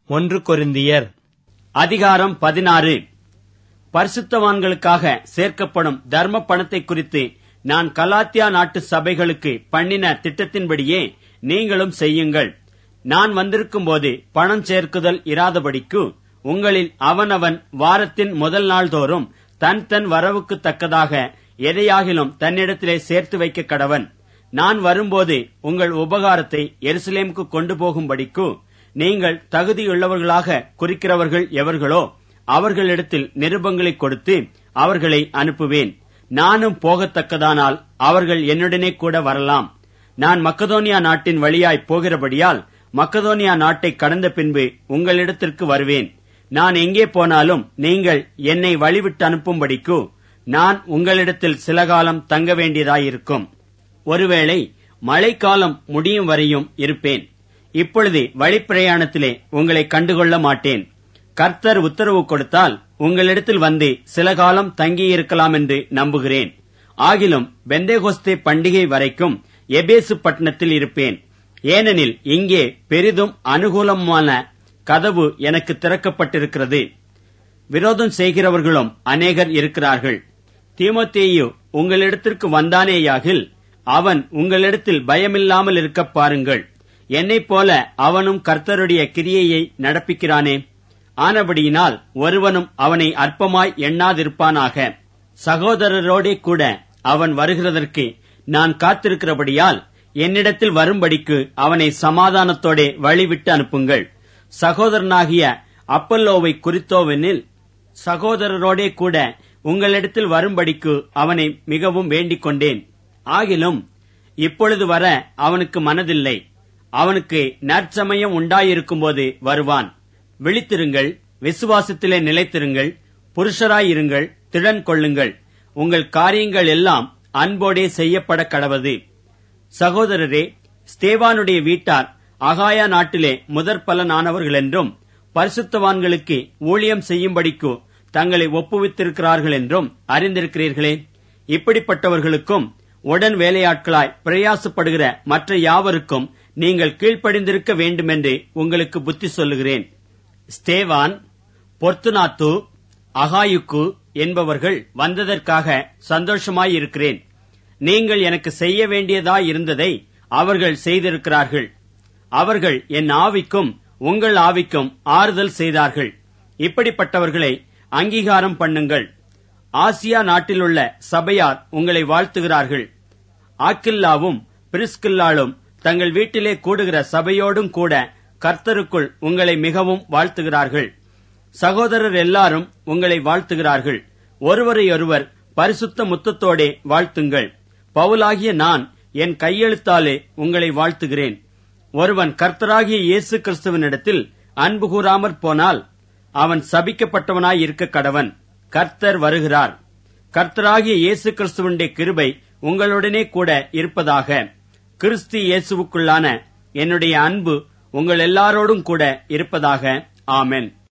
ஒன்று கொரிந்தியர் அதிகாரம் பதினாறு பரிசுத்தவான்களுக்காக சேர்க்கப்படும் தர்ம பணத்தை குறித்து நான் கலாத்தியா நாட்டு சபைகளுக்கு பண்ணின திட்டத்தின்படியே நீங்களும் செய்யுங்கள் நான் வந்திருக்கும் போது பணம் சேர்க்குதல் இராதபடிக்கு உங்களில் அவனவன் வாரத்தின் முதல் நாள் தோறும் தன் தன் வரவுக்கு தக்கதாக எதையாகிலும் தன்னிடத்திலே சேர்த்து வைக்க கடவன் நான் வரும்போது உங்கள் உபகாரத்தை எருசலேமுக்கு கொண்டு போகும்படிக்கு நீங்கள் தகுதியுள்ளவர்களாக குறிக்கிறவர்கள் எவர்களோ அவர்களிடத்தில் நிருபங்களை கொடுத்து அவர்களை அனுப்புவேன் நானும் போகத்தக்கதானால் அவர்கள் என்னுடனே கூட வரலாம் நான் மக்கதோனியா நாட்டின் வழியாய் போகிறபடியால் மக்கதோனியா நாட்டை கடந்த பின்பு உங்களிடத்திற்கு வருவேன் நான் எங்கே போனாலும் நீங்கள் என்னை வழிவிட்டு அனுப்பும்படிக்கு நான் உங்களிடத்தில் சில காலம் தங்க வேண்டியதாயிருக்கும் ஒருவேளை மழைக்காலம் முடியும் வரையும் இருப்பேன் இப்பொழுது வழிப்பிரயாணத்திலே உங்களை கண்டுகொள்ள மாட்டேன் கர்த்தர் உத்தரவு கொடுத்தால் உங்களிடத்தில் வந்து சில காலம் தங்கியிருக்கலாம் என்று நம்புகிறேன் ஆகிலும் பெந்தேகோஸ்தே பண்டிகை வரைக்கும் எபேசு பட்டணத்தில் இருப்பேன் ஏனெனில் இங்கே பெரிதும் அனுகூலமான கதவு எனக்கு திறக்கப்பட்டிருக்கிறது விரோதம் செய்கிறவர்களும் அநேகர் இருக்கிறார்கள் தீமோத்தேயு உங்களிடத்திற்கு வந்தானேயாகில் அவன் உங்களிடத்தில் பயமில்லாமல் இருக்க பாருங்கள் என்னைப் போல அவனும் கர்த்தருடைய கிரியையை நடப்பிக்கிறானே ஆனபடியினால் ஒருவனும் அவனை அற்பமாய் எண்ணாதிருப்பானாக சகோதரரோடே கூட அவன் வருகிறதற்கு நான் காத்திருக்கிறபடியால் என்னிடத்தில் வரும்படிக்கு அவனை சமாதானத்தோடே வழிவிட்டு அனுப்புங்கள் சகோதரனாகிய அப்பல்லோவை குறித்தோவெனில் சகோதரரோடே கூட உங்களிடத்தில் வரும்படிக்கு அவனை மிகவும் வேண்டிக் கொண்டேன் ஆகிலும் இப்பொழுது வர அவனுக்கு மனதில்லை அவனுக்கு நற்சமயம் உண்டாயிருக்கும்போது வருவான் விழித்திருங்கள் விசுவாசத்திலே நிலைத்திருங்கள் புருஷராயிருங்கள் திடன் கொள்ளுங்கள் உங்கள் காரியங்கள் எல்லாம் அன்போடே செய்யப்பட கடவது சகோதரரே ஸ்தேவானுடைய வீட்டார் அகாயா நாட்டிலே முதற் பலனானவர்கள் என்றும் பரிசுத்தவான்களுக்கு ஊழியம் செய்யும்படிக்கு தங்களை ஒப்புவித்திருக்கிறார்கள் என்றும் அறிந்திருக்கிறீர்களே இப்படிப்பட்டவர்களுக்கும் உடன் வேலையாட்களாய் பிரயாசப்படுகிற மற்ற யாவருக்கும் நீங்கள் கீழ்ப்படிந்திருக்க வேண்டுமென்று உங்களுக்கு புத்தி சொல்லுகிறேன் ஸ்தேவான் பொர்த்துனாத்து அகாயுக்கு என்பவர்கள் வந்ததற்காக சந்தோஷமாயிருக்கிறேன் நீங்கள் எனக்கு செய்ய வேண்டியதாயிருந்ததை அவர்கள் செய்திருக்கிறார்கள் அவர்கள் என் ஆவிக்கும் உங்கள் ஆவிக்கும் ஆறுதல் செய்தார்கள் இப்படிப்பட்டவர்களை அங்கீகாரம் பண்ணுங்கள் ஆசியா நாட்டிலுள்ள சபையார் உங்களை வாழ்த்துகிறார்கள் ஆக்கில்லாவும் பிரிஸ்கில்லாலும் தங்கள் வீட்டிலே கூடுகிற சபையோடும் கூட கர்த்தருக்குள் உங்களை மிகவும் வாழ்த்துகிறார்கள் சகோதரர் எல்லாரும் உங்களை வாழ்த்துகிறார்கள் ஒருவரையொருவர் பரிசுத்த முத்தத்தோடே வாழ்த்துங்கள் பவுலாகிய நான் என் கையெழுத்தாலே உங்களை வாழ்த்துகிறேன் ஒருவன் கர்த்தராகிய இயேசு கிறிஸ்துவனிடத்தில் அன்பு கூறாமற் போனால் அவன் சபிக்கப்பட்டவனாய் இருக்க கடவன் கர்த்தர் வருகிறார் கர்த்தராகிய இயேசு கிறிஸ்துவனுடைய கிருபை உங்களுடனே கூட இருப்பதாக கிறிஸ்து இயேசுவுக்குள்ளான என்னுடைய அன்பு உங்கள் எல்லாரோடும் கூட இருப்பதாக ஆமென்